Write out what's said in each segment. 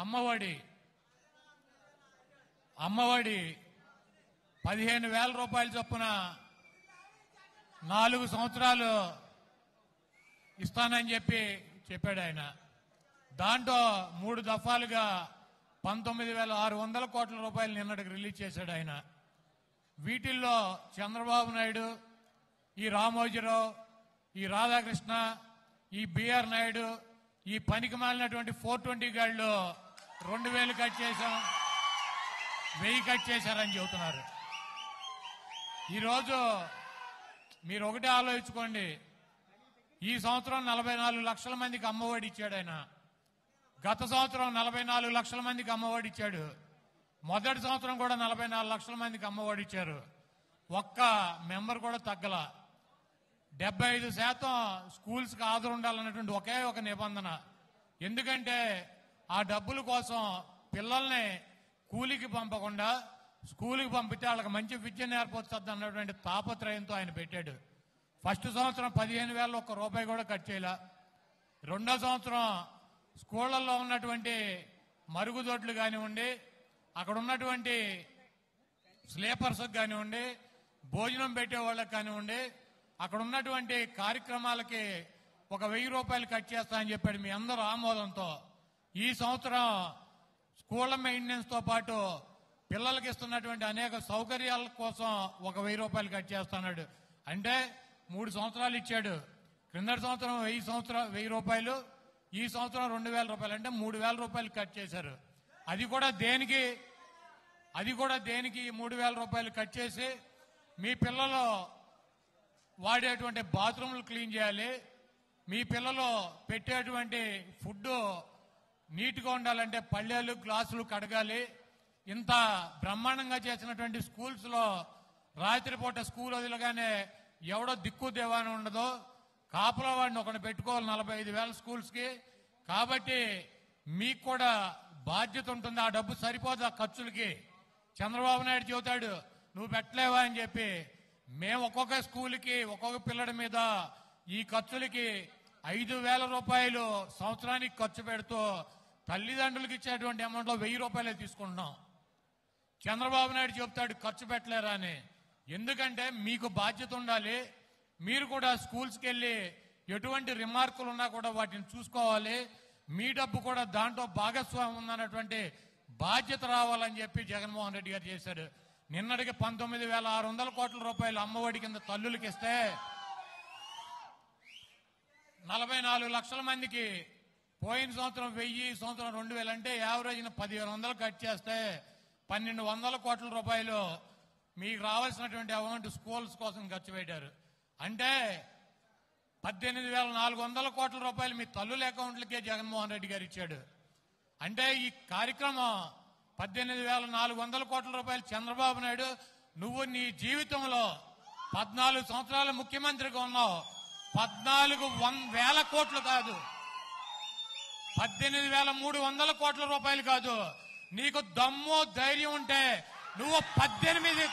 అమ్మఒడి అమ్మఒడి పదిహేను వేల రూపాయల చొప్పున నాలుగు సంవత్సరాలు ఇస్తానని చెప్పి చెప్పాడు ఆయన దాంట్లో మూడు దఫాలుగా పంతొమ్మిది వేల ఆరు వందల కోట్ల రూపాయలు నిన్నటికి రిలీజ్ చేశాడు ఆయన వీటిల్లో చంద్రబాబు నాయుడు ఈ రామోజీరావు ఈ రాధాకృష్ణ ఈ బిఆర్ నాయుడు ఈ పనికి మాలినటువంటి ఫోర్ ట్వంటీ గాళ్ళు రెండు వేలు కట్ చేశాం వెయ్యి కట్ చేశారని చెబుతున్నారు ఈరోజు మీరు ఒకటే ఆలోచించుకోండి ఈ సంవత్సరం నలభై నాలుగు లక్షల మందికి అమ్మఒడి ఇచ్చాడు ఆయన గత సంవత్సరం నలభై నాలుగు లక్షల మందికి అమ్మఒడి ఇచ్చాడు మొదటి సంవత్సరం కూడా నలభై నాలుగు లక్షల మందికి అమ్మఒడి ఇచ్చారు ఒక్క మెంబర్ కూడా తగ్గల డెబ్బై ఐదు శాతం స్కూల్స్కి హాజరు ఉండాలన్నటువంటి ఒకే ఒక నిబంధన ఎందుకంటే ఆ డబ్బుల కోసం పిల్లల్ని కూలికి పంపకుండా స్కూల్కి పంపితే వాళ్ళకి మంచి విద్య నేర్పొస్తుంది అన్నటువంటి తాపత్రయంతో ఆయన పెట్టాడు ఫస్ట్ సంవత్సరం పదిహేను వేల ఒక్క రూపాయి కూడా కట్ చేయలే రెండో సంవత్సరం స్కూళ్ళల్లో ఉన్నటువంటి మరుగుదొడ్లు కానివ్వండి అక్కడ ఉన్నటువంటి స్లీపర్స్ కానివ్వండి భోజనం పెట్టే వాళ్ళకి కానివ్వండి అక్కడ ఉన్నటువంటి కార్యక్రమాలకి ఒక వెయ్యి రూపాయలు కట్ చేస్తా అని చెప్పాడు మీ అందరూ ఆమోదంతో ఈ సంవత్సరం స్కూళ్ళ మెయింటెనెన్స్ తో పాటు పిల్లలకి ఇస్తున్నటువంటి అనేక సౌకర్యాల కోసం ఒక వెయ్యి రూపాయలు కట్ చేస్తున్నాడు అంటే మూడు సంవత్సరాలు ఇచ్చాడు క్రిందటి సంవత్సరం వెయ్యి సంవత్సరం వెయ్యి రూపాయలు ఈ సంవత్సరం రెండు వేల రూపాయలు అంటే మూడు వేల రూపాయలు కట్ చేశారు అది కూడా దేనికి అది కూడా దేనికి ఈ మూడు వేల రూపాయలు కట్ చేసి మీ పిల్లలు వాడేటువంటి బాత్రూమ్లు క్లీన్ చేయాలి మీ పిల్లలు పెట్టేటువంటి ఫుడ్ నీట్గా ఉండాలంటే పళ్ళేలు గ్లాసులు కడగాలి ఇంత బ్రహ్మాండంగా చేసినటువంటి స్కూల్స్ లో రాత్రిపూట స్కూల్ వదిలగానే ఎవడో దిక్కు దేవాని ఉండదు కాపుల వాడిని ఒకటి పెట్టుకోవాలి నలభై ఐదు వేల స్కూల్స్ కి కాబట్టి మీకు కూడా బాధ్యత ఉంటుంది ఆ డబ్బు సరిపోదు ఆ ఖర్చులకి చంద్రబాబు నాయుడు చెబుతాడు నువ్వు పెట్టలేవా అని చెప్పి మేము ఒక్కొక్క స్కూల్కి ఒక్కొక్క పిల్లడి మీద ఈ ఖర్చులకి ఐదు వేల రూపాయలు సంవత్సరానికి ఖర్చు పెడుతూ తల్లిదండ్రులకు ఇచ్చేటువంటి అమౌంట్లో వెయ్యి రూపాయలే తీసుకుంటున్నాం చంద్రబాబు నాయుడు చెప్తాడు ఖర్చు పెట్టలేరా అని ఎందుకంటే మీకు బాధ్యత ఉండాలి మీరు కూడా స్కూల్స్కి వెళ్ళి ఎటువంటి రిమార్కులు ఉన్నా కూడా వాటిని చూసుకోవాలి మీ డబ్బు కూడా దాంట్లో భాగస్వామ్యం ఉందన్నటువంటి బాధ్యత రావాలని చెప్పి జగన్మోహన్ రెడ్డి గారు చేశాడు నిన్నటికి పంతొమ్మిది వేల ఆరు వందల కోట్ల రూపాయలు అమ్మఒడి కింద తల్లులకి ఇస్తే నలభై నాలుగు లక్షల మందికి పోయిన సంవత్సరం వెయ్యి ఈ సంవత్సరం రెండు వేలు అంటే యావరేజ్న పదిహేను వందలు కట్ చేస్తే పన్నెండు వందల కోట్ల రూపాయలు మీకు రావాల్సినటువంటి అమౌంట్ స్కూల్స్ కోసం ఖర్చు పెట్టారు అంటే పద్దెనిమిది వేల నాలుగు వందల కోట్ల రూపాయలు మీ తల్లుల అకౌంట్లకే జగన్మోహన్ రెడ్డి గారు ఇచ్చాడు అంటే ఈ కార్యక్రమం పద్దెనిమిది వేల నాలుగు వందల కోట్ల రూపాయలు చంద్రబాబు నాయుడు నువ్వు నీ జీవితంలో పద్నాలుగు సంవత్సరాలు ముఖ్యమంత్రిగా ఉన్నావు పద్నాలుగు వన్ వేల కోట్లు కాదు పద్దెనిమిది వేల మూడు వందల కోట్ల రూపాయలు కాదు నీకు దమ్ము ధైర్యం ఉంటే నువ్వు పద్దెనిమిది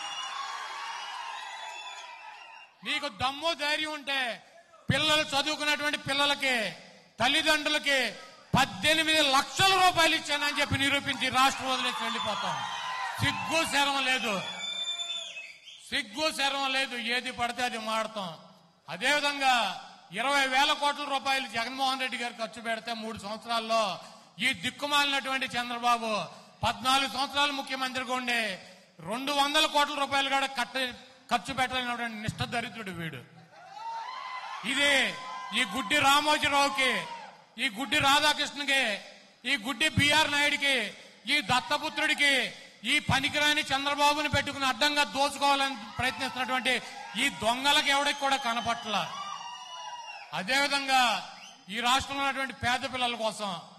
నీకు దమ్ము ధైర్యం ఉంటే పిల్లలు చదువుకున్నటువంటి పిల్లలకి తల్లిదండ్రులకి పద్దెనిమిది లక్షల రూపాయలు ఇచ్చానని చెప్పి నిరూపించి రాష్ట్రం వదిలేసి వెళ్ళిపోతాం సిగ్గు శరం లేదు సిగ్గు శరం లేదు ఏది పడితే అది మాడతాం అదేవిధంగా ఇరవై వేల కోట్ల రూపాయలు జగన్మోహన్ రెడ్డి గారు ఖర్చు పెడితే మూడు సంవత్సరాల్లో ఈ దిక్కుమాలినటువంటి చంద్రబాబు పద్నాలుగు సంవత్సరాలు ముఖ్యమంత్రిగా ఉండి రెండు వందల కోట్ల రూపాయలు కూడా కట్ట ఖర్చు పెట్టలేనటువంటి నిష్ఠ దరిద్రుడు వీడు ఇది ఈ గుడ్డి రామోజీరావుకి ఈ గుడ్డి రాధాకృష్ణకి ఈ గుడ్డి బిఆర్ నాయుడికి ఈ దత్తపుత్రుడికి ఈ పనికిరాని చంద్రబాబుని పెట్టుకుని అడ్డంగా దోచుకోవాలని ప్రయత్నిస్తున్నటువంటి ఈ దొంగలకు ఎవడికి కూడా కనపట్ల అదేవిధంగా ఈ రాష్ట్రంలో ఉన్నటువంటి పేద పిల్లల కోసం